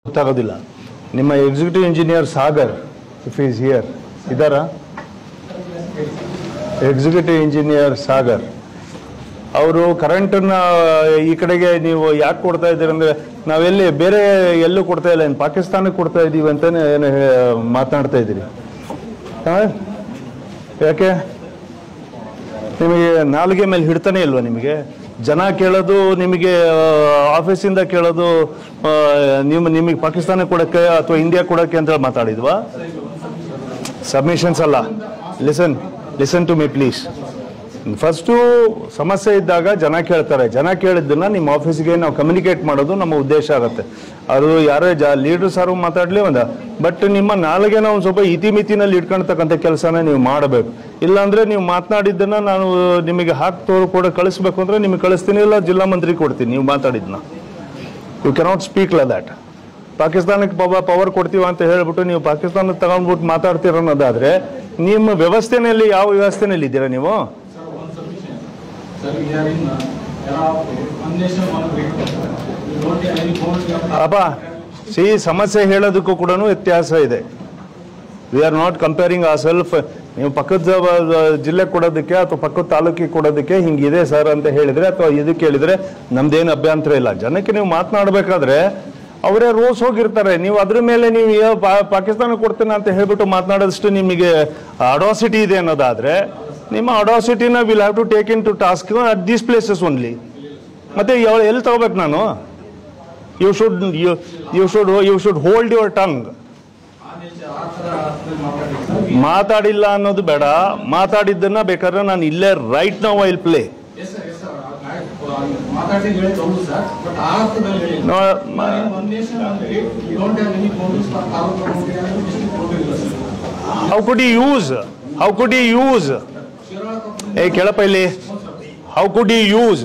ಗೊತ್ತಾಗೋದಿಲ್ಲ ನಿಮ್ಮ executive engineer Sagar if is here ಇದ್ದಾರಾ ಎಕ್ಸಿಕ್ಯೂಟಿವ್ ಇಂಜಿನಿಯರ್ ಸಾಗರ್ ಅವರು ಕರೆಂಟನ್ನ ಈ ಕಡೆಗೆ ನೀವು ಯಾಕೆ ಕೊಡ್ತಾ ಇದ್ದೀರಿ ಅಂದರೆ ನಾವೆಲ್ಲಿ ಬೇರೆ ಎಲ್ಲೂ ಕೊಡ್ತಾ ಇಲ್ಲ ಏನು ಪಾಕಿಸ್ತಾನಕ್ಕೆ ಕೊಡ್ತಾ ಇದ್ದೀವಿ ಅಂತಾನೆ ಏನು ಹೇ- ಮಾತನಾಡ್ತಾ ಇದ್ದೀರಿ ಹಾ? ಯಾಕೆ ನಿಮಗೆ ನಾಲಿಗೆ ಮೇಲೆ ಹಿಡ್ತಾನೆ ಇಲ್ವಾ ನಿಮಗೆ ಜನ ಕೇಳೋದು ನಿಮಗೆ ಆ, ಆಫೀಸಿಂದ ಕೇಳೋದು ಆ, ನಿಮ್ಮ ನಿಮಗೆ ಪಾಕಿಸ್ತಾನ ಕೊಡೋಕ್ಕೆ ಅಥವಾ ಇಂಡಿಯಾ ಕೊಡೋಕ್ಕೆ ಅಂತ ಮಾತಾಡಿದ್ವಾ ಸಬ್ಮಿಷನ್ಸ್ ಅಲ್ಲ listen listen to me please first ಸಮಸ್ಯೆ ಇದ್ದಾಗ ಜನ ಕೇಳ್ತಾರೆ ಜನ ಕೇಳಿದ್ದನ್ನ ನಿಮ್ಮ ಆಫೀಸ್ಗೆ ನಾವು ಕಮ್ಯುನಿಕೇಟ್ ಮಾಡೋದು ನಮ್ಮ ಉದ್ದೇಶ ಆಗುತ್ತೆ ಅದು ಯಾರೇ ಜ ಲೀಡರ್ ಸಾರು ಮಾತಾಡಲಿ ಒಂದ ಬಟ್ ನಿಮ್ಮ ನಾಲಿಗೆನ ಒಂದು ಸ್ವಲ್ಪ ಇತಿಮಿತಿನಲ್ಲಿ ಇಟ್ಕೊಳ್ತಕ್ಕಂಥ ಕೆಲಸನ ನೀವು ಮಾಡಬೇಕು ಇಲ್ಲಾಂದ್ರೆ ನೀವು ಮಾತನಾಡಿದ್ದನ್ನ ನಾನು ನಿಮಗೆ ಹಾಕಿ ತೋರು ಕೂಡ ಕಳಿಸ್ಬೇಕು ಅಂದ್ರೆ ನಿಮಗೆ ಕಳಿಸ್ತೀನಿ ಇಲ್ಲ ಜಿಲ್ಲಾ ಮಂತ್ರಿ ಕೊಡ್ತೀನಿ ನೀವು ಮಾತಾಡಿದ್ನ ಯು ಕೆನಾಟ್ ಸ್ಪೀಕ್ ಲ ದ್ಯಾಟ್ ಪಾಕಿಸ್ತಾನಕ್ಕೆ ಪವ ಪವರ್ ಕೊಡ್ತೀವ ಅಂತ ಹೇಳ್ಬಿಟ್ಟು ನೀವು ಪಾಕಿಸ್ತಾನಕ್ಕೆ ತಗೊಂಡ್ಬಿಟ್ಟು ಮಾತಾಡ್ತೀರ ಅನ್ನೋದಾದ್ರೆ ನಿಮ್ಮ ವ್ಯವಸ್ಥೆನಲ್ಲಿ ಯಾವ ವ್ಯವಸ್ಥೆನಲ್ಲಿ ಇದ್ದೀರಾ ನೀವು Sir, we are in uh, era of one nation, one grid. We don't take any phone. we have- ಅಪ್ಪ ಸಿ ಸಮಸ್ಯೆ ಹೇಳೋದಕ್ಕೂ ಕೂಡ ವ್ಯತ್ಯಾಸ ಇದೆ ವಿ ಆರ್ ನಾಟ್ ಕಂಪೇರಿಂಗ್ ಆ ಸೆಲ್ಫ್ ನೀವು ಪಕ್ಕದ ಬ- ಜಿಲ್ಲೆ ಕೊಡೋದಕ್ಕೆ ಅಥವಾ ಪಕ್ಕದ ತಾಲೂಕಿಗೆ ಕೊಡೋದಕ್ಕೆ ಹಿಂಗಿದೆ ಸರ್ ಅಂತ ಹೇಳಿದ್ರೆ ಅಥವಾ ಇದಕ್ಕೆ ಹೇಳಿದ್ರೆ ನಮ್ದೇನು ಅಭ್ಯಂತರ ಇಲ್ಲ ಜನಕ್ಕೆ ನೀವು ಮಾತನಾಡಬೇಕಾದ್ರೆ ಅವರೇ ರೋಸ್ ಹೋಗಿರ್ತಾರೆ ನೀವು ಅದ್ರ ಮೇಲೆ ನೀವು ಯಾವ ಪಾ- ಪಾಕಿಸ್ತಾನ ಕೊಡ್ತೇನೆ ಅಂತ ಹೇಳ್ಬಿಟ್ಟು ಮಾತನಾಡೋದಷ್ಟು ನಿಮಗೆ ಅಡಾಸಿಟಿ ಇದೆ ಅನ್ನೋದಾದ್ರೆ ನಿಮ್ಮ ಅಡಾಸಿಟಿನ will have to take into task at these places only ಮತ್ತೆ ಯಾವ- ಎಲ್ಲಿ ತಗೋಬೇಕು ನಾನು you should you you should you should hold your tongue ಆ nature, ಆ ಥರ ಅರ್ಥದಲ್ಲಿ ಮಾತಾಡಿ sir. ಮಾತಾಡಿಲ್ಲ ಅನ್ನೋದು ಬೇಡ ಮಾತಾಡಿದ್ದನ್ನ ಬೇಕಾದ್ರೆ ನಾನು ಇಲ್ಲೇ right now I'll play Yes, sir, yes, sir. ಆ- ಆ- ಮಾತಾಡಿ ಹೇಳಿದ್ದು ಹೌದು ಸರ್ ಬಟ್ ಆ ಅರ್ಥದಲ್ಲಿ ಹೇಳಿ No, ma- one nation one grid don't have any police for taluk district ಕೊಟ್ಟಿಲ್ಲ sir how could you use how could you use ಏ ಕೇಳಪ್ಪ ಇಲ್ಲಿ ಹೌ ಕುಡ್ ಯು ಯೂಸ್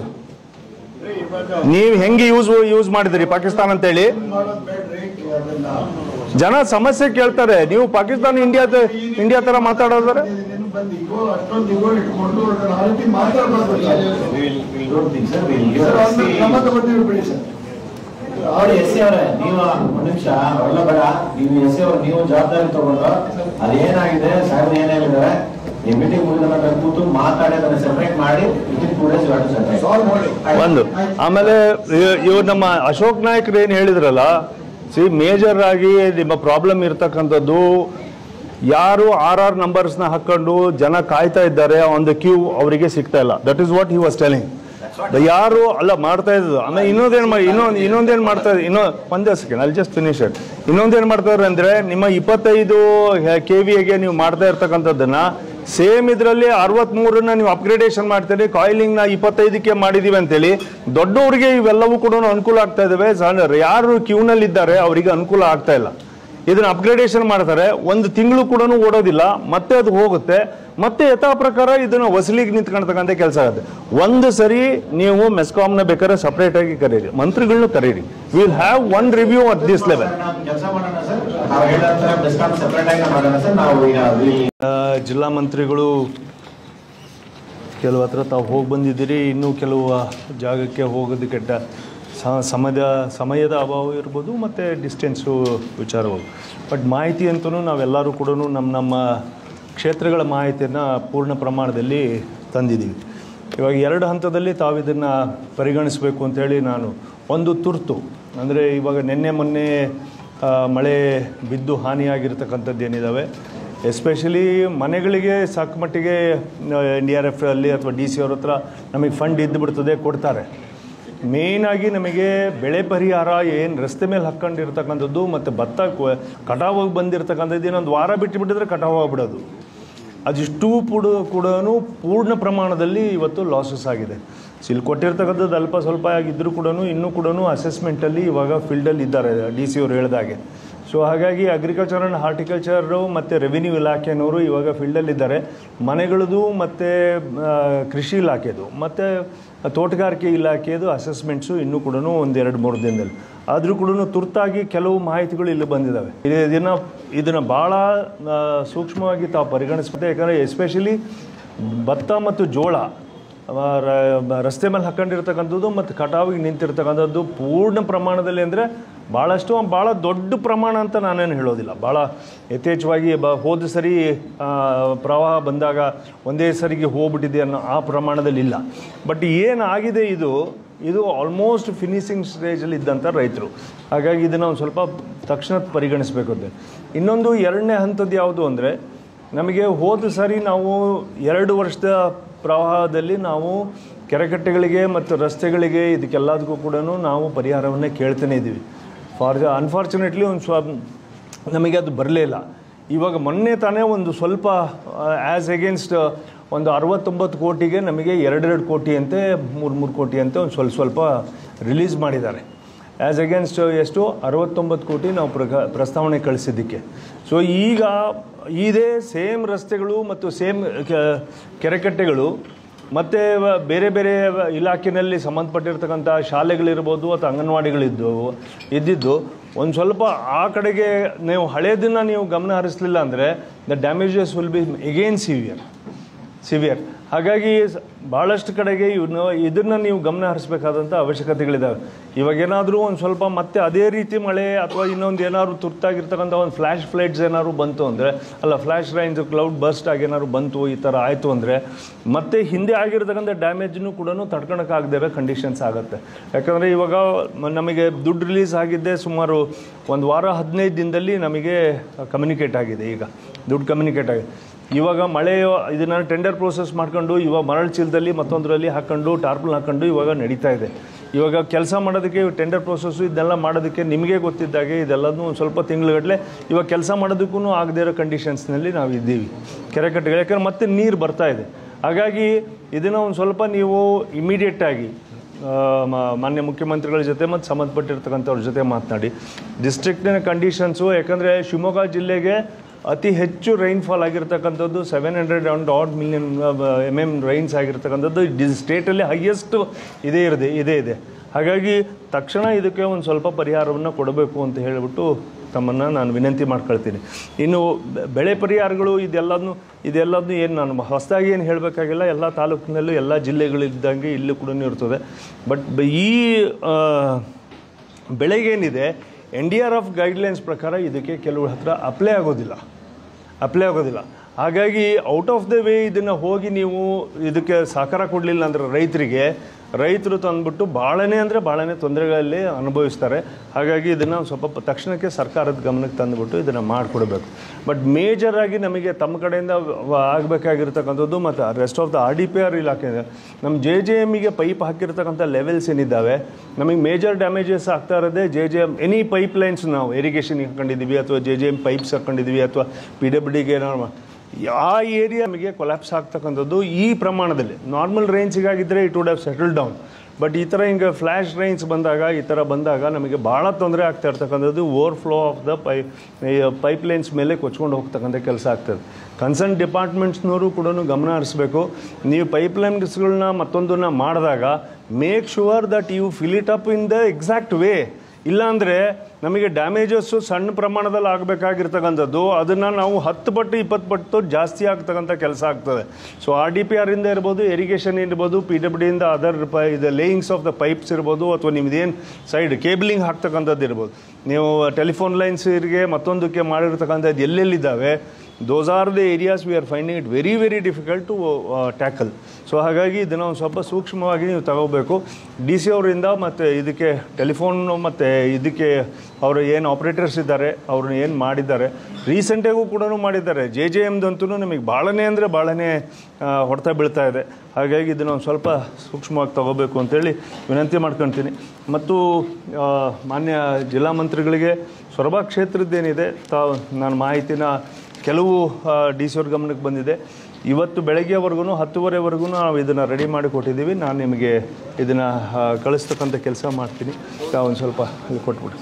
ನೀವು ಹೆಂಗೆ ಯೂಸ್ ಯೂಸ್ ಮಾಡಿದ್ರಿ ಪಾಕಿಸ್ತಾನ ಅಂತೇಳಿ ಜನ ಸಮಸ್ಯೆ ಕೇಳ್ತಾರೆ ನೀವು ಪಾಕಿಸ್ತಾನ ಇಂಡಿಯಾ ಇಂಡಿಯಾ ತರ ಮಾತಾಡೋದಾರೆ ಅಷ್ಟೊಂದು ಇಗೋ ಇಟ್ಕೊಂಡು ಆ ರೀತಿ ಮಾತಾಡ್ಬಾರ್ದು ಕ್ರಮ ತಗೋತೀವಿ ಬಿಡಿ ಸರ್ ನೋಡಿ ಎಸ್ ಸಿ ಅವರೇ ನೀವು ಒಂದ್ ನಿಮಿಷ ಅವೆಲ್ಲ ಬೇಡ ನೀವು ಎಸ್ ಸಿ ಅವ್ರು ನೀವು ಜವಾಬ್ದಾರಿ ತಗೊಂಡು ಅದೇನಾಗಿದೆ ಸಾಹೇಬ್ ಏನ್ ಹೇಳಿದಾರೆ ಈ ಮೀಟಿಂಗ್ ಮುಗಿದ ನಂತರ ಕೂತು ಮಾತಾಡಿ ಅದನ್ನ ಸೆಪರೇಟ್ ಮಾಡಿ within two days separate solve ಮಾಡಿ ಒಂದು ಆಮೇಲೆ ಇವ್ರು ನಮ್ಮ ಅಶೋಕ್ ನಾಯ್ಕರು ಏನು ಹೇಳಿದ್ರಲ್ಲ ಸಿ ಮೇಜರ್ ಆಗಿ ನಿಮ್ಮ ಪ್ರಾಬ್ಲಮ್ ಇರ್ತಕ್ಕಂಥದ್ದು ಯಾರು ಆರ್ ಆರ್ ನಂಬರ್ಸ್ನ ಹಾಕೊಂಡು ಜನ ಕಾಯ್ತಾ ಇದ್ದಾರೆ ಆನ್ ದ ಕ್ಯೂ ಅವರಿಗೆ ಸಿಗ್ತಾ ಇಲ್ಲ that is what he was telling ಯಾರು ಅಲ್ಲ ಮಾಡ್ತಾ ಇದ್ದು ಆಮೇಲೆ ಇನ್ನೊಂದೇನು ಮಾಡಿ ಇನ್ನೊಂದು ಇನ್ನೊಂದೇನು ಮಾಡ್ತಾ ಇದ್ದು ಇನ್ನೊ ಒಂದೇ ಸೆಕೆಂಡ್ ಅಲ್ಲಿ ಜಸ್ಟ್ ಫಿನಿಶ್ ಇಟ್ ಇನ್ನೊಂದೇನು ಮಾಡ್ತಾರೆ ಅಂದ್ರೆ ನಿಮ್ಮ ಇಪ್ಪತ್ತೈದು ಕೆ ವಿಗೆ ನೀವು ಮಾಡ್ತಾ ಇರ್ತಕ್ಕಂಥದ್ದನ್ನ ಸೇಮ್ ಇದರಲ್ಲಿ ಅರವತ್ಮೂರನ್ನ ನೀವು ಅಪ್ಗ್ರೇಡೇಷನ್ ಮಾಡ್ತೀರಿ ಕಾಯಿಲಿಂಗ್ನ ಇಪ್ಪತ್ತೈದಕ್ಕೆ ಮಾಡಿದೀವಿ ಅಂತೇಳಿ ದೊಡ್ಡವರಿಗೆ ಇವೆಲ್ಲವೂ ಕೂಡ ಅನುಕೂಲ ಆಗ್ತಾ ಇದಾವೆ ಸಣ್ಣ ಯಾರು ಕ್ಯೂನಲ್ಲಿ ಇದ್ದಾರೆ ಅವರಿಗೆ ಅನುಕೂಲ ಆಗ್ತಾ ಇಲ್ಲ ಇದನ್ನ ಅಪ್ಗ್ರೇಡೇಷನ್ ಮಾಡ್ತಾರೆ ಒಂದು ತಿಂಗಳು ಕೂಡ ಓಡೋದಿಲ್ಲ ಮತ್ತೆ ಅದು ಹೋಗುತ್ತೆ ಮತ್ತೆ ಯಥಾ ಪ್ರಕಾರ ಇದನ್ನ ವಸೂಲಿಗೆ ನಿಂತ್ಕೊಳ್ತಕ್ಕಂಥ ಕೆಲಸ ಆಗುತ್ತೆ ಒಂದು ಸರಿ ನೀವು ಮೆಸ್ಕಾಮ್ನ ಬೇಕಾದ್ರೆ ಸಪ್ರೇಟ್ ಆಗಿ ಕರೀರಿ ಮಂತ್ರಿಗಳನ್ನೂ ಕರೀರಿ will have one review at this level ಕೆಲಸ ಮಾಡೋಣ ಸರ್ ನಾವು ಹೇಳಂತ ಡಿಸ್ಕೌಂಟ್ ಸೆಪರೇಟ್ ಆಗಿ ಮಾಡೋಣ ಸರ್ ನಾವು ಈಗ we- ಜಿಲ್ಲಾ ಮಂತ್ರಿಗಳು ಕೆಲವು ಹತ್ರ ತಾವು ಹೋಗಿ ಬಂದಿದ್ದೀರಿ ಇನ್ನೂ ಕೆಲವು ಜಾಗಕ್ಕೆ ಹೋಗೋದಕ್ಕೆ ಡ- ಸ- ಸಮಯದ ಸಮಯದ ಅಭಾವ ಇರ್ಬೋದು ಮತ್ತು ಡಿಸ್ಟೆನ್ಸು ವಿಚಾರವಾಗಿ ಬಟ್ ಮಾಹಿತಿ ಅಂತೂ ನಾವೆಲ್ಲರೂ ಕೂಡ ನಮ್ಮ ನಮ್ಮ ಕ್ಷೇತ್ರಗಳ ಮಾಹಿತಿಯನ್ನು ಪೂರ್ಣ ಪ್ರಮಾಣದಲ್ಲಿ ತಂದಿದ್ದೀವಿ ಇವಾಗ ಎರಡು ಹಂತದಲ್ಲಿ ತಾವು ಇದನ್ನು ಪರಿಗಣಿಸಬೇಕು ಅಂತೇಳಿ ನಾನು ಒಂದು ತುರ್ತು ಅಂದರೆ ಇವಾಗ ನಿನ್ನೆ ಮೊನ್ನೆ ಆ, ಮಳೆ ಬಿದ್ದು ಹಾನಿಯಾಗಿರ್ತಕ್ಕಂಥದ್ದು ಏನಿದ್ದಾವೆ ಎಸ್ಪೆಷಲಿ ಮನೆಗಳಿಗೆ ಸಾಕು ಮಟ್ಟಿಗೆ ಎನ್ ಡಿ ಆರ್ ಎಫ್ ಅಲ್ಲಿ ಅಥವಾ ಡಿ ಸಿ ಅವ್ರ ಹತ್ರ ನಮಗೆ ಫಂಡ್ ಇದ್ದು ಬಿಡ್ತದೆ ಕೊಡ್ತಾರೆ ಮೇಯ್ನಾಗಿ ನಮಗೆ ಬೆಳೆ ಪರಿಹಾರ ಏನು ರಸ್ತೆ ಮೇಲೆ ಹಾಕ್ಕೊಂಡಿರ್ತಕ್ಕಂಥದ್ದು ಮತ್ತು ಭತ್ತ ಕ- ಕಟಾವಾಗಿ ಬಂದಿರತಕ್ಕಂಥದ್ದು ಇನ್ನೊಂದು ವಾರ ಬಿಟ್ಟು ಬಿಟ್ಟಿದ್ರೆ ಕಟಾವು ಆಗ್ಬಿಡೋದು ಅದಿಷ್ಟು ಕೂಡ ಕೂಡ ಪೂರ್ಣ ಪ್ರಮಾಣದಲ್ಲಿ ಇವತ್ತು ಲಾಸಸ್ ಆಗಿದೆ ಸೊ ಇಲ್ಲಿ ಕೊಟ್ಟಿರ್ತಕ್ಕಂಥದ್ದು ಅಲ್ಪ ಸ್ವಲ್ಪ ಆಗಿದ್ದರೂ ಕೂಡ ಇನ್ನೂ ಕೂಡ ಅಸೆಸ್ಮೆಂಟಲ್ಲಿ ಇವಾಗ ಫೀಲ್ಡಲ್ಲಿ ಇದ್ದಾರೆ ಡಿ ಸಿ ಅವರು ಹೇಳಿದಾಗೆ ಸೊ ಹಾಗಾಗಿ ಅಗ್ರಿಕಲ್ಚರ್ ಆ್ಯಂಡ್ ಹಾರ್ಟಿಕಲ್ಚರು ಮತ್ತು ರೆವಿನ್ಯೂ ಇಲಾಖೆನವರು ಇವಾಗ ಫೀಲ್ಡಲ್ಲಿದ್ದಾರೆ ಮನೆಗಳದು ಮತ್ತು ಕೃಷಿ ಇಲಾಖೆದು ಮತ್ತು ತೋಟಗಾರಿಕೆ ಇಲಾಖೆದು ಅಸೆಸ್ಮೆಂಟ್ಸು ಇನ್ನೂ ಕೂಡ ಒಂದು ಎರಡು ಮೂರು ದಿನದಲ್ಲಿ ಆದರೂ ಕೂಡ ತುರ್ತಾಗಿ ಕೆಲವು ಮಾಹಿತಿಗಳು ಇಲ್ಲಿ ಬಂದಿದ್ದಾವೆ ಇದು- ಇದನ್ನು ಇದನ್ನು ಭಾಳ ಆ, ಸೂಕ್ಷ್ಮವಾಗಿ ತಾವು ಪರಿಗಣಿಸ್ಬೇಕು ಯಾಕಂದರೆ ಎಸ್ಪೆಷಲಿ ಭತ್ತ ಮತ್ತು ಜೋಳ ಆ, ರ- ರಸ್ತೆ ಮೇಲೆ ಹಾಕೊಂಡಿರ್ತಕ್ಕಂಥದ್ದು ಮತ್ತು ಕಟಾವಿಗೆ ನಿಂತಿರ್ತಕ್ಕಂಥದ್ದು ಪೂರ್ಣ ಪ್ರಮಾಣದಲ್ಲಿ ಅಂದರೆ ಭಾಳಷ್ಟು ಭಾಳ ದೊಡ್ಡ ಪ್ರಮಾಣ ಅಂತ ನಾನೇನು ಹೇಳೋದಿಲ್ಲ ಭಾಳ ಯಥೇಚ್ಛವಾಗಿ ಬ ಹೋದ ಸರಿ ಆ, ಪ್ರವಾಹ ಬಂದಾಗ ಒಂದೇ ಸರಿಗೆ ಹೋಗ್ಬಿಟ್ಟಿದೆ ಅನ್ನೋ ಆ ಪ್ರಮಾಣದಲ್ಲಿ ಇಲ್ಲ ಬಟ್ ಏನಾಗಿದೆ ಇದು ಇದು ಆಲ್ಮೋಸ್ಟ್ ಫಿನಿಶಿಂಗ್ ಸ್ಟೇಜಲ್ಲಿ ಇದ್ದಂಥ ರೈತರು ಹಾಗಾಗಿ ಇದನ್ನು ಒಂದು ಸ್ವಲ್ಪ ತಕ್ಷಣ ಪರಿಗಣಿಸಬೇಕು ಅಂತ ಇನ್ನೊಂದು ಎರಡನೇ ಹಂತದ್ದು ಯಾವುದು ಅಂದರೆ ನಮಗೆ ಹೋದ ಸಾರಿ ನಾವು ಎರಡು ವರ್ಷದ ಪ್ರವಾಹದಲ್ಲಿ ನಾವು ಕೆರೆಕಟ್ಟೆಗಳಿಗೆ ಮತ್ತು ರಸ್ತೆಗಳಿಗೆ ಇದಕ್ಕೆಲ್ಲದಕ್ಕೂ ಕೂಡ ನಾವು ಪರಿಹಾರವನ್ನೇ ಕೇಳ್ತಾನೆ ಇದ್ದೀವಿ ಫಾರ್ ಅನ್ಫಾರ್ಚುನೇಟ್ಲಿ ಒಂದು ಸ್ವ ನಮಗೆ ಅದು ಬರಲೇ ಇಲ್ಲ ಇವಾಗ ಮೊನ್ನೆ ತಾನೇ ಒಂದು ಸ್ವಲ್ಪ ಆ್ಯಸ್ ಎಗೇನ್ಸ್ಟ್ ಒಂದು ಅರವತ್ತೊಂಬತ್ತು ಕೋಟಿಗೆ ನಮಗೆ ಎರಡೆರಡು ಕೋಟಿ ಅಂತೆ ಮೂರು ಮೂರು ಕೋಟಿ ಅಂತೆ ಒಂದು ಸ್ವಲ್ಪ ಸ್ವಲ್ಪ ರಿಲೀಸ್ ಮಾಡಿದ್ದಾರೆ ಆ್ಯಸ್ ಅಗೇನ್ಸ್ಟ್ ಎಷ್ಟು ಅರವತ್ತೊಂಬತ್ತು ಕೋಟಿ ನಾವು ಪ್ರಕ ಪ್ರಸ್ತಾವನೆ ಕಳಿಸಿದ್ದಕ್ಕೆ ಸೊ ಈಗ ಇದೇ ಸೇಮ್ ರಸ್ತೆಗಳು ಮತ್ತು ಸೇಮ್ ಕೆರೆಕಟ್ಟೆಗಳು ಮತ್ತು ಬೇರೆ ಬೇರೆ ಇಲಾಖೆಯಲ್ಲಿ ಸಂಬಂಧಪಟ್ಟಿರ್ತಕ್ಕಂಥ ಶಾಲೆಗಳಿರ್ಬೋದು ಅಥವಾ ಅಂಗನವಾಡಿಗಳಿದ್ದವು ಇದ್ದಿದ್ದು ಒಂದು ಸ್ವಲ್ಪ ಆ ಕಡೆಗೆ ನೀವು ಹಳೇದನ್ನು ನೀವು ಗಮನ ಹರಿಸಲಿಲ್ಲ ಅಂದರೆ the damages will be again severe severe ಹಾಗಾಗಿ ಸ- ಭಾಳಷ್ಟು ಕಡೆಗೆ ಇವನ್ನ ಇದನ್ನು ನೀವು ಗಮನ ಹರಿಸಬೇಕಾದಂಥ ಅವಶ್ಯಕತೆಗಳಿದ್ದಾವೆ ಇವಾಗೇನಾದರೂ ಒಂದು ಸ್ವಲ್ಪ ಮತ್ತೆ ಅದೇ ರೀತಿ ಮಳೆ ಅಥವಾ ಇನ್ನೊಂದು ಏನಾದ್ರು ತುರ್ತಾಗಿರ್ತಕ್ಕಂಥ ಒಂದು ಫ್ಲ್ಯಾಶ್ ಫ್ಲೈಟ್ಸ್ ಏನಾದ್ರು ಬಂತು ಅಂದರೆ ಅಲ್ಲ ಫ್ಲ್ಯಾಶ್ ರೈನ್ಸ್ ಕ್ಲೌಡ್ ಬರ್ಸ್ಟ್ ಆಗಿ ಏನಾದ್ರು ಬಂತು ಈ ಥರ ಆಯಿತು ಅಂದರೆ ಮತ್ತೆ ಹಿಂದೆ ಆಗಿರ್ತಕ್ಕಂಥ ಡ್ಯಾಮೇಜ್ನು ಕೂಡ ತಡ್ಕೊಳಕ್ಕಾಗದೇ ಇರೋ ಕಂಡೀಷನ್ಸ್ ಆಗುತ್ತೆ ಯಾಕಂದರೆ ಇವಾಗ ಮ- ನಮಗೆ ದುಡ್ಡು ರಿಲೀಸ್ ಆಗಿದ್ದೆ ಸುಮಾರು ಒಂದು ವಾರ ಹದಿನೈದು ದಿನದಲ್ಲಿ ನಮಗೆ ಕಮ್ಯುನಿಕೇಟ್ ಆಗಿದೆ ಈಗ ದುಡ್ಡು ಕಮ್ಯುನಿಕೇಟ್ ಆಗಿದೆ ಇವಾಗ ಮಳೆ ಇದನ್ನ ಟೆಂಡರ್ ಪ್ರೋಸೆಸ್ ಮಾಡ್ಕೊಂಡು ಇವಾಗ ಮರಳು ಚೀಲದಲ್ಲಿ ಮತ್ತೊಂದರಲ್ಲಿ ಹಾಕೊಂಡು ಟಾರ್ಪಲ್ ಹಾಕೊಂಡು ಇವಾಗ ನಡೀತಾ ಇದೆ ಇವಾಗ ಕೆಲಸ ಮಾಡೋದಕ್ಕೆ ಟೆಂಡರ್ ಪ್ರೋಸೆಸ್ಸು ಇದನ್ನೆಲ್ಲ ಮಾಡೋದಕ್ಕೆ ನಿಮಗೆ ಗೊತ್ತಿದ್ದಾಗೆ ಇದೆಲ್ಲದೂ ಒಂದು ಸ್ವಲ್ಪ ತಿಂಗಳುಗಟ್ಟಲೆ ಇವಾಗ ಕೆಲಸ ಮಾಡೋದಕ್ಕೂ ಆಗದೇ ಇರೋ ಕಂಡೀಷನ್ಸ್ನಲ್ಲಿ ನಾವು ಇದ್ದೀವಿ ಕೆರೆಕಟ್ಟೆಗಳು ಯಾಕಂದ್ರೆ ಮತ್ತೆ ನೀರು ಬರ್ತಾ ಇದೆ ಹಾಗಾಗಿ ಇದನ್ನು ಒಂದು ಸ್ವಲ್ಪ ನೀವು ಇಮಿಡಿಯೇಟಾಗಿ ಮಾನ್ಯ ಮುಖ್ಯಮಂತ್ರಿಗಳ ಜೊತೆ ಮತ್ತು ಸಂಬಂಧಪಟ್ಟಿರ್ತಕ್ಕಂಥವ್ರ ಜೊತೆ ಮಾತನಾಡಿ ಡಿಸ್ಟ್ರಿಕ್ಟಿನ ಕಂಡೀಷನ್ಸು ಯಾಕಂದರೆ ಶಿವಮೊಗ್ಗ ಜಿಲ್ಲೆಗೆ ಅತಿ ಹೆಚ್ಚು ರೈನ್ಫಾಲ್ ಆಗಿರ್ತಕ್ಕಂಥದ್ದು seven hundred and odd million M M rains ಆಗಿರ್ತಕ್ಕಂಥದ್ದು ಡಿ ಸ್ಟೇಟಲ್ಲಿ ಹೈಯೆಸ್ಟ್ ಇದೇ ಇರದೆ ಇದೇ ಇದೆ ಹಾಗಾಗಿ ತಕ್ಷಣ ಇದಕ್ಕೆ ಒಂದು ಸ್ವಲ್ಪ ಪರಿಹಾರವನ್ನು ಕೊಡಬೇಕು ಅಂತ ಹೇಳಿಬಿಟ್ಟು ತಮ್ಮನ್ನು ನಾನು ವಿನಂತಿ ಮಾಡ್ಕೊಳ್ತೀನಿ ಇನ್ನು ಬೆ- ಬೆಳೆ ಪರಿಹಾರಗಳು ಇದೆಲ್ಲದನ್ನು ಇದೆಲ್ಲದನ್ನು ಏನು ನಾನು ಹೊಸದಾಗಿ ಏನು ಹೇಳಬೇಕಾಗಿಲ್ಲ ಎಲ್ಲ ತಾಲೂಕಿನಲ್ಲೂ ಎಲ್ಲ ಜಿಲ್ಲೆಗಳಿದ್ದಂಗೆ ಇಲ್ಲೂ ಕೂಡ ಇರ್ತದೆ ಬಟ್ ಈ ಆ, ಬೆಳೆಗೇನಿದೆ N D R F guidelines ಪ್ರಕಾರ ಇದಕ್ಕೆ ಕೆಲವು ಹತ್ರ ಅಪ್ಲೈ ಆಗೋದಿಲ್ಲ ಅಪ್ಲೈ ಆಗೋದಿಲ್ಲ ಹಾಗಾಗಿ ಔಟ್ ಆಫ್ ದ ವೇ ಇದನ್ನು ಹೋಗಿ ನೀವು ಇದಕ್ಕೆ ಸಹಕಾರ ಕೊಡಲಿಲ್ಲ ಅಂದರೆ ರೈತರಿಗೆ ರೈತರು ತಂದ್ಬಿಟ್ಟು ಭಾಳನೇ ಅಂದರೆ ಭಾಳನೇ ತೊಂದರೆಗಳಲ್ಲಿ ಅನುಭವಿಸ್ತಾರೆ ಹಾಗಾಗಿ ಇದನ್ನು ಸ್ವಲ್ಪ ಪ- ತಕ್ಷಣಕ್ಕೆ ಸರ್ಕಾರದ ಗಮನಕ್ಕೆ ತಂದುಬಿಟ್ಟು ಇದನ್ನು ಮಾಡಿಕೊಡ್ಬೇಕು ಬಟ್ ಮೇಜರ್ ಆಗಿ ನಮಗೆ ತಮ್ಮ ಕಡೆಯಿಂದ ವ- ಆಗಬೇಕಾಗಿರ್ತಕ್ಕಂಥದ್ದು ಮತ್ತು rest of the R D P R ಇಲಾಖೆ ಇದೆ. ನಮ್ಮ ಜೆ ಜೆ ಎಮ್ಮಿಗೆ ಪೈಪ್ ಹಾಕಿರ್ತಕ್ಕಂಥ ಲೆವೆಲ್ಸ್ ಏನಿದ್ದಾವೆ ನಮಗೆ ಮೇಜರ್ ಡ್ಯಾಮೇಜಸ್ ಆಗ್ತಾ ಇರೋದೇ J J M any pipe lines ನಾವು ಇರಿಗೇಷನ್ಗೆ ಹಾಕೊಂಡಿದ್ದೀವಿ ಅಥವಾ ಜೆ ಜೆ ಎಮ್ ಪೈಪ್ಸ್ ಹಾಕೊಂಡಿದ್ದೀವಿ ಅಥವಾ ಪಿ ಡಬ್ಲ್ಯೂ ಡಿಗೆ ಏನಾದ್ರು ಆ ಏರಿಯಾ ನಮಗೆ ಕೊಲ್ಯಾಪ್ಸ್ ಆಗ್ತಕ್ಕಂಥದ್ದು ಈ ಪ್ರಮಾಣದಲ್ಲಿ ನಾರ್ಮಲ್ ರೇಂಜಿಗಾಗಿದ್ದರೆ it would have settle down but ಈ ಥರ ಹಿಂಗೆ ಫ್ಲ್ಯಾಶ್ ರೈನ್ಸ್ ಬಂದಾಗ ಈ ಥರ ಬಂದಾಗ ನಮಗೆ ಭಾಳ ತೊಂದರೆ ಆಗ್ತಾ ಇರ್ತಕ್ಕಂಥದ್ದು ಓವರ್ಫ್ಲೋ ಆಫ್ ದ ಪೈ ಪೈಪ್ ಲೈನ್ಸ್ ಮೇಲೆ ಕೊಚ್ಕೊಂಡು ಹೋಗ್ತಕ್ಕಂಥ ಕೆಲಸ ಆಗ್ತದೆ ಕನ್ಸರ್ನ್ ಡಿಪಾರ್ಟ್ಮೆಂಟ್ಸ್ನವರು ಕೂಡ ಗಮನ ಹರಿಸ್ಬೇಕು ನೀವು ಪೈಪ್ ಲೈನ್ಸ್ಗಳನ್ನ ಮತ್ತೊಂದನ್ನ ಮಾಡಿದಾಗ make sure that you fill it up in the exact way ಇಲ್ಲಾಂದರೆ ನಮಗೆ ಡ್ಯಾಮೇಜಸ್ಸು ಸಣ್ಣ ಪ್ರಮಾಣದಲ್ಲಿ ಆಗಬೇಕಾಗಿರ್ತಕ್ಕಂಥದ್ದು ಅದನ್ನು ನಾವು ಹತ್ತು ಪಟ್ಟು ಇಪ್ಪತ್ತು ಪಟ್ಟು ಜಾಸ್ತಿ ಆಗ್ತಕ್ಕಂಥ ಕೆಲಸ ಆಗ್ತದೆ ಸೊ ಆರ್ ಡಿ ಪಿ ಆರಿಂದ ಇರ್ಬೋದು ಇರಿಗೇಷನ್ ಇರ್ಬೋದು ಪಿ ಡಬ್ಲ್ಯೂ ಡಿಯಿಂದ ಅದರ್ ಪ ಇದು ಲೇಯಿಂಗ್ಸ್ ಆಫ್ ದ ಪೈಪ್ಸ್ ಇರ್ಬೋದು ಅಥವಾ ನಿಮ್ದೇನು ಸೈಡ್ ಕೇಬಲಿಂಗ್ ಹಾಕ್ತಕ್ಕಂಥದ್ದು ಇರ್ಬೋದು ನೀವು ಟೆಲಿಫೋನ್ ಲೈನ್ಸ್ ಇರಿಗೆ ಮತ್ತೊಂದಕ್ಕೆ ಮಾಡಿರ್ತಕ್ಕಂಥದ್ದು ಎಲ್ಲೆಲ್ಲಿದ್ದಾವೆ those are the areas we are finding it very very difficult to tackle so ಹಾಗಾಗಿ ಇದನ್ನು ಒಂದು ಸ್ವಲ್ಪ ಸೂಕ್ಷ್ಮವಾಗಿ ನೀವು ತಗೋಬೇಕು ಡಿ ಸಿ ಅವರಿಂದ ಮತ್ತು ಇದಕ್ಕೆ ಟೆಲಿಫೋನ್ ಮತ್ತು ಇದಕ್ಕೆ ಅವರು ಏನು ಆಪ್ರೇಟರ್ಸ್ ಇದ್ದಾರೆ ಅವ್ರನ್ನ ಏನು ಮಾಡಿದ್ದಾರೆ ರೀಸೆಂಟಾಗೂ ಕೂಡ ಮಾಡಿದ್ದಾರೆ ಜೆ ಜೆ ಎಮ್ದಂತೂ ನಮಗೆ ಭಾಳನೇ ಅಂದರೆ ಭಾಳನೇ ಆ, ಹೊಡೆತ ಬೀಳ್ತಾ ಇದೆ ಹಾಗಾಗಿ ಇದನ್ನು ಒಂದು ಸ್ವಲ್ಪ ಸೂಕ್ಷ್ಮವಾಗಿ ತಗೋಬೇಕು ಅಂತೇಳಿ ವಿನಂತಿ ಮಾಡ್ಕೊಳ್ತೀನಿ ಮತ್ತು ಆ, ಮಾನ್ಯ ಜಿಲ್ಲಾ ಮಂತ್ರಿಗಳಿಗೆ ಸೊರಬ ಕ್ಷೇತ್ರದ್ದೇನಿದೆ ತಾವು ನಾನು ಮಾಹಿತಿನ ಕೆಲವು ಡಿ ಸಿ ಅವ್ರ ಗಮನಕ್ಕೆ ಬಂದಿದೆ ಇವತ್ತು ಬೆಳಗ್ಗೆವರೆಗೂ ಹತ್ತುವರೆವರೆಗೂ ನಾವು ಇದನ್ನು ರೆಡಿ ಮಾಡಿ ಕೊಟ್ಟಿದ್ದೀವಿ ನಾನು ನಿಮಗೆ ಇದನ್ನು ಕಳಿಸ್ತಕ್ಕಂಥ ಕೆಲಸ ಮಾಡ್ತೀನಿ ತಾವು ಒಂದು ಸ್ವಲ್ಪ ಅಲ್ಲಿ ಕೊಟ್ಬಿಡಿ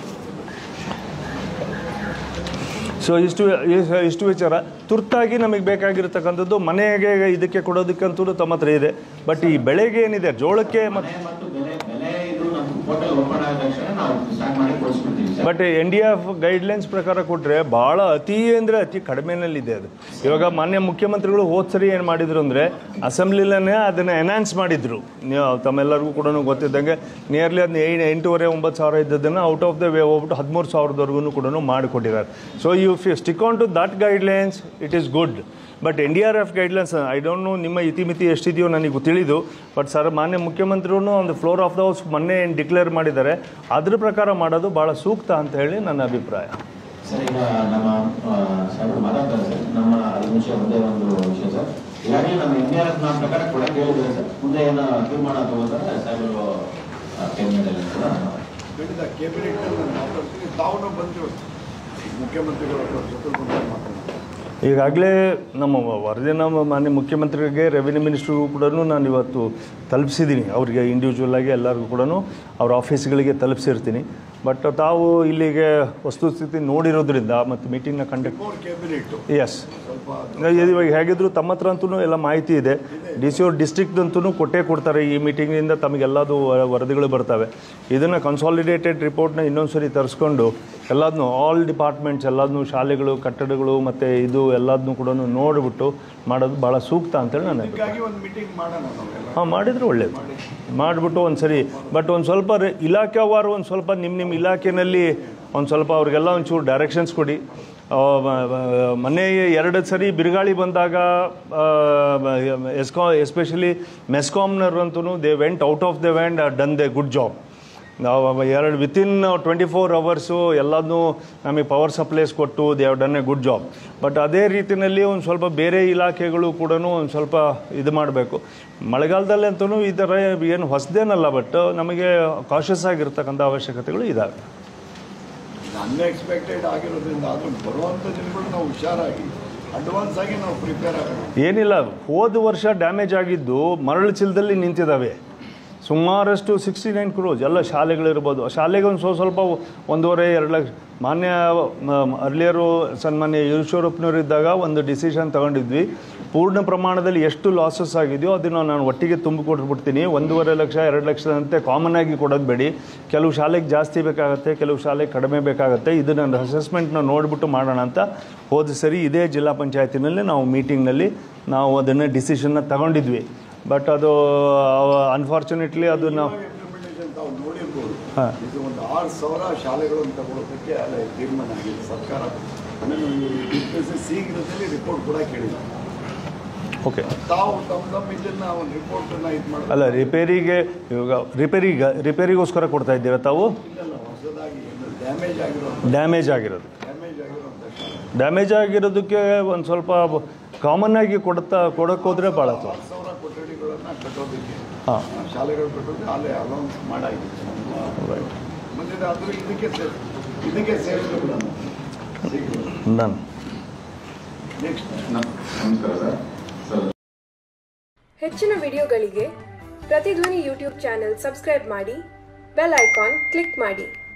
ಸೊ ಇಷ್ಟು ಇಷ್ಟು- ಇಷ್ಟು ವಿಚಾರ ತುರ್ತಾಗಿ ನಮಗೆ ಬೇಕಾಗಿರ್ತಕ್ಕಂಥದ್ದು ಮನೆಗೆ ಇದಕ್ಕೆ ಕೊಡೋದಕ್ಕಂತೂ ತಮ್ಮ ಹತ್ರ ಇದೆ ಬಟ್ ಈ ಬೆಳೆಗೆ ಏನಿದೆ ಜೋಳಕ್ಕೆ ಮತ್ತು ಮನೆ ಮತ್ತು ಬೆಲೆ ಬೆಲೆ ಇದು ನಮ್ಮ ಹೋಟೆಲ್ ಓಪನ್ ಆದ ತಕ್ಷಣ ನಾವು ಸ್ಟಾರ್ಟ್ ಮಾಡಿ ಕೊಡಿಸ್ಬಿಡ್ತೀವಿ but N D F guidelines ಪ್ರಕಾರ ಕೊಟ್ಟರೆ ಭಾಳ ಅತಿ ಅಂದರೆ ಅತಿ ಕಡಿಮೆನಲ್ಲಿದೆ ಅದು ಇವಾಗ ಮಾನ್ಯ ಮುಖ್ಯಮಂತ್ರಿಗಳು ಹೋದ್ ಸರಿ ಏನು ಮಾಡಿದ್ರು ಅಂದರೆ ಅಸೆಂಬ್ಲಿಲೇ ಅದನ್ನು ಎನ್ಹಾನ್ಸ್ ಮಾಡಿದ್ರು ನೀವು ತಮ್ಮೆಲ್ಲರಿಗೂ ಕೂಡ ಗೊತ್ತಿದ್ದಂಗೆ ನಿಯರ್ಲಿ ಅದನ್ನ ಏ ಎಂಟೂವರೆ ಒಂಬತ್ತು ಸಾವಿರ ಇದ್ದದನ್ನು ಔಟ್ ಆಫ್ ದ ವೇ ಹೋಗ್ಬಿಟ್ಟು ಹದಿಮೂರು ಸಾವಿರದವರೆಗೂ ಕೂಡ ಮಾಡಿಕೊಟ್ಟಿದ್ದಾರೆ ಸೊ ಯು ಫಿ stick on to that guidelines it is good but N D R F guidelines I don't know ನಿಮ್ಮ ಇತಿಮಿತಿ ಎಷ್ಟಿದೆಯೋ ನನಗೆ ತಿಳಿದು ಬಟ್ ಸರ್ ಮಾನ್ಯ ಮುಖ್ಯಮಂತ್ರಿಗಳು ಒಂದು ಫ್ಲೋರ್ ಆಫ್ ದ ಹೌಸ್ ಮೊನ್ನೆ ಏನು ಡಿಕ್ಲೇರ್ ಮಾಡಿದ್ದಾರೆ ಅದ್ರ ಪ್ರಕಾರ ಮಾಡೋದು ಭಾಳ ಸೂಕ್ತ ಅಂತ ಹೇಳಿ ನನ್ನ ಅಭಿಪ್ರಾಯ ಸರ್ ಈಗ ನಮ್ಮ ಸಾಹೇಬರು ಮಾತಾಡ್ತಾರೆ ಸರ್ ನಮ್ಮ ಅದು ವಿಷಯ ಒಂದೇ ಒಂದು ವಿಷಯ ಸರ್ ಈಗಾಗಲೇ ನಮ್ಮ ಇಂಡಿಯಾ ನಮ್ಮ ಪ್ರಕಾರ ಕೂಡ ಕೇಳಿದ್ದಾರೆ ಸರ್ ಮುಂದೆ ಏನೋ ತೀರ್ಮಾನ ತಗೋತಾರೆ ಸಾಹೇಬರು ಕ್ಯಾಬಿನೆಟ್ ಕೂಡ ಹೇಳಿದ ಕ್ಯಾಬಿನೆಟ್ ನಾನು ಮಾತಾಡ್ತೀನಿ ತಾವು ಬಂದಿರೋ ಮುಖ್ಯಮಂತ್ರಿಗಳ ಜೊತೆ ಬಂದು ಮಾತಾಡ್ತೀನಿ ಈಗಾಗಲೇ ನಮ್ಮ ವರದಿ ನಮ್ಮ ಮಾನ್ಯ ಮುಖ್ಯಮಂತ್ರಿಗೆ ರೆವಿನ್ಯೂ ಮಿನಿಸ್ಟ್ರಿಗೂ ಕೂಡ ನಾನು ಇವತ್ತು ತಲುಪಿಸಿದ್ದೀನಿ ಅವರಿಗೆ ಇಂಡಿವಿಜುವಲ್ ಆಗಿ ಎಲ್ಲರಿಗೂ ಕೂಡ ಅವ್ರ ಆಫೀಸ್ಗಳಿಗೆ ತಲುಪಿಸಿರ್ತೀನಿ ಬಟ್ ತಾವು ಇಲ್ಲಿಗೆ ವಸ್ತುಸ್ಥಿತಿ ನೋಡಿರೋದ್ರಿಂದ ಮತ್ತು ಮೀಟಿಂಗ್ನ ಕಂಡಕ್ಟ್ ಫೋರ್ ಕ್ಯಾಬಿನೆಟ್ ಎಸ್ ಸ್ವಲ್ಪ ಇವಾಗ ಹೇಗಿದ್ರು ತಮ್ಮ ಹತ್ರ ಅಂತೂ ಎಲ್ಲ ಮಾಹಿತಿ ಇದೆ ಡಿ ಸಿ ಅವ್ರ ಡಿಸ್ಟ್ರಿಕ್ಟ್ ಅಂತೂ ಕೊಟ್ಟೇ ಕೊಡ್ತಾರೆ ಈ ಮೀಟಿಂಗಿಂದ ತಮಗೆಲ್ಲದು ವರದಿಗಳು ಬರ್ತವೆ ಇದನ್ನು ಕನ್ಸಾಲಿಡೇಟೆಡ್ ರಿಪೋರ್ಟ್ನ ಇನ್ನೊಂದು ಸರಿ ತರಿಸ್ಕೊಂಡು ಎಲ್ಲದನ್ನೂ ಆಲ್ ಡಿಪಾರ್ಟ್ಮೆಂಟ್ಸ್ ಎಲ್ಲದನ್ನೂ ಶಾಲೆಗಳು ಕಟ್ಟಡಗಳು ಮತ್ತು ಇದು ಎಲ್ಲದನ್ನೂ ಕೂಡ ನೋಡಿಬಿಟ್ಟು ಮಾಡೋದು ಭಾಳ ಸೂಕ್ತ ಅಂತೇಳಿ ನಾನು ಅಭಿಪ್ರಾಯ. ಹೀಗಾಗಿ ಒಂದು ಮೀಟಿಂಗ್ ಮಾಡೋಣ ನಾವೆಲ್ಲ ಹಾಂ ಮಾಡಿದ್ರೆ ಒಳ್ಳೇದು ಮಾಡಿಬಿಟ್ಟು ಒಂದು ಸರಿ ಬಟ್ ಒಂದು ಸ್ವಲ್ಪ ರೆ- ಇಲಾಖೆವಾರು ಒಂದು ಸ್ವಲ್ಪ ನಿಮ್ಮ ನಿಮ್ಮ ಇಲಾಖೆಯಲ್ಲಿ ಒಂದು ಸ್ವಲ್ಪ ಅವ್ರಿಗೆಲ್ಲ ಒಂಚೂರು ಡೈರೆಕ್ಷನ್ಸ್ ಕೊಡಿ ಆ, ಮ- ಮ- ಮೊನ್ನೆ ಎರಡು ಸರಿ ಬಿರುಗಾಳಿ ಬಂದಾಗ ಎಸ್ಕಾ ಎಸ್ಪೆಷಲಿ ಮೆಸ್ಕಾಮ್ನವ್ರಂತೂ they went out of the ವ್ಯಾಂಡ್ ಡನ್ ದೆ ಗುಡ್ ಜಾಬ್ ನಾವು ಅವ ಎರಡು ವಿತಿನ್ ಟ್ವೆಂಟಿ ಫೋರ್ ಅವರ್ಸು ಎಲ್ಲದನ್ನೂ ನಮಗೆ ಪವರ್ ಸಪ್ಲೈಸ್ ಕೊಟ್ಟು they have done a good job but ಅದೇ ರೀತಿಯಲ್ಲಿ ಒಂದು ಸ್ವಲ್ಪ ಬೇರೆ ಇಲಾಖೆಗಳು ಕೂಡ ಒಂದು ಸ್ವಲ್ಪ ಇದು ಮಾಡಬೇಕು ಮಳೆಗಾಲದಲ್ಲಿ ಅಂತೂ ಈ ಥರ ಏನು ಹೊಸದೇನಲ್ಲ ಬಟ್ ನಮಗೆ ಕಾಷಸ್ ಆಗಿರ್ತಕ್ಕಂಥ ಅವಶ್ಯಕತೆಗಳು ಇದ್ದಾವೆ ಅನ್ಎಕ್ಸ್ಪೆಕ್ಟೆಡ್ ಆಗಿರೋದ್ರಿಂದ ಆದ್ರೂ ಬರುವಂಥ ದಿನಗಳು ನಾವು ಹುಷಾರಾಗಿ ಅಡ್ವಾನ್ಸ್ ಆಗಿ ನಾವು ಪ್ರಿಪೇರ್ ಆಗೋಣ ಏನಿಲ್ಲ ಹೋದ ವರ್ಷ ಡ್ಯಾಮೇಜ್ ಆಗಿದ್ದು ಮರಳು ಚೀಲದಲ್ಲಿ ನಿಂತಿದ್ದಾವೆ ಸುಮಾರಷ್ಟು ಸಿಕ್ಸ್ಟಿ ನೈನ್ ಕ್ರೋಸ್ ಎಲ್ಲ ಶಾಲೆಗಳಿರ್ಬೋದು ಶಾಲೆಗೆ ಒಂದು ಸ್ವಲ್ಪ ಸ್ವಲ್ಪ ಒಂದೂವರೆ ಎರಡು ಲಕ್ಷ ಮಾನ್ಯ ಅರ್ಲಿಯರು ಸನ್ಮಾನ್ಯ ಈಶ್ವರಪ್ಪನವರು ಇದ್ದಾಗ ಒಂದು ಡಿಸಿಷನ್ ತಗೊಂಡಿದ್ವಿ ಪೂರ್ಣ ಪ್ರಮಾಣದಲ್ಲಿ ಎಷ್ಟು ಲಾಸಸ್ ಆಗಿದೆಯೋ ಅದನ್ನು ನಾನು ಒಟ್ಟಿಗೆ ತುಂಬಿಕೊಟ್ಬಿಡ್ತೀನಿ ಒಂದೂವರೆ ಲಕ್ಷ ಎರಡು ಲಕ್ಷದಂತೆ ಕಾಮನ್ ಆಗಿ ಕೊಡೋದು ಬೇಡಿ ಕೆಲವು ಶಾಲೆಗೆ ಜಾಸ್ತಿ ಬೇಕಾಗುತ್ತೆ ಕೆಲವು ಶಾಲೆಗೆ ಕಡಿಮೆ ಬೇಕಾಗುತ್ತೆ ಇದು ನನ್ನ ಅಸೆಸ್ಮೆಂಟ್ನ ನೋಡಿಬಿಟ್ಟು ಮಾಡೋಣ ಅಂತ ಹೋದ ಸರಿ ಇದೇ ಜಿಲ್ಲಾ ಪಂಚಾಯತಿನಲ್ಲಿ ನಾವು ಮೀಟಿಂಗ್ನಲ್ಲಿ ನಾವು ಅದನ್ನು ಡಿಸಿಷನ್ನ ತಗೊಂಡಿದ್ವಿ ಬಟ್ ಅದು ಅನ್ಫಾರ್ಚುನೇಟ್ಲಿ ಅದು ನಾವು ಇಂಪ್ಲಿಮೆಂಟೇಷನ್ ತಾವು ನೋಡಿರ್ಬೋದು ಹಾಂ. ಇದು ಒಂದು ಆರು ಸಾವಿರ ಶಾಲೆಗಳನ್ನು ತಗೊಳ್ಳೋದಕ್ಕೆ ಅಲ್ಲೇ ತೀರ್ಮಾನ ಆಗಿದೆ ಸರ್ಕಾರ ಆಮೇಲೆ ಶೀಘ್ರದಲ್ಲಿ ರಿಪೋರ್ಟ್ ಕೂಡ ಕೇಳಿಲ್ಲ ಓಕೆ ತಾವು ತಮ್ಮ ತಮ್ಮ ಇದನ್ನ ಒಂದು ರಿಪೋರ್ಟನ್ನು ಇದು ಮಾಡಿ ಅಲ್ಲ ರಿಪೇರಿಗೆ ಇವಾಗ ರಿಪೇರಿಗೆ ರಿಪೇರಿಗೋಸ್ಕರ ಕೊಡ್ತಾ ಇದ್ದೀರಾ ತಾವು ಇಲ್ಲ ಹೊಸದಾಗಿ ಡ್ಯಾಮೇಜ್ ಆಗಿರೋ ಡ್ಯಾಮೇಜ್ ಆಗಿರೋದು ಡ್ಯಾಮೇಜ್ ಆಗಿರೋಂಥ ಶಾಲೆ ಡ್ಯಾಮೇಜ್ ಆಗಿರೋದಕ್ಕೆ ಒಂದು ಸ್ವಲ್ಪ ಕಾಮನ್ ಆಗಿ ಕೊಡ್ತಾ ಕೊಡೋಕೆ ಹೋದರೆ ಭಾಳ ಆರು ಸಾವಿರ ಕೊಠಡಿಗಳನ್ನು ಕಟ್ಟೋದಕ್ಕೆ ಹಾಂ ಆ ಶಾಲೆಗಳು ಕಟ್ಟೋದಕ್ಕೆ ಅಲ್ಲೇ ಅಲೌನ್ಸ್ ಮಾಡಾಗಿದೆ ರೈಟ್ ಮುಂದಿನ ಆದರೂ ಇದಕ್ಕೆ ಸೇರ್ ಇದಕ್ಕೆ ಸೇರಿಸ್ಬೇಕು ನಾನು ಶೀಘ್ರ ನಾನು ನೆಕ್ಸ್ಟ್ ನಮಸ್ಕಾರ ಸರ್ ಸರ್ ಹೆಚ್ಚಿನ ವಿಡಿಯೋಗಳಿಗೆ ಪ್ರತಿಧ್ವನಿ ಯೂಟ್ಯೂಬ್ ಚಾನೆಲ್ ಸಬ್ಸ್ಕ್ರೈಬ್ ಮಾಡಿ ಬೆಲ್ ಐಕಾನ್ ಕ್ಲಿಕ್ ಮಾಡಿ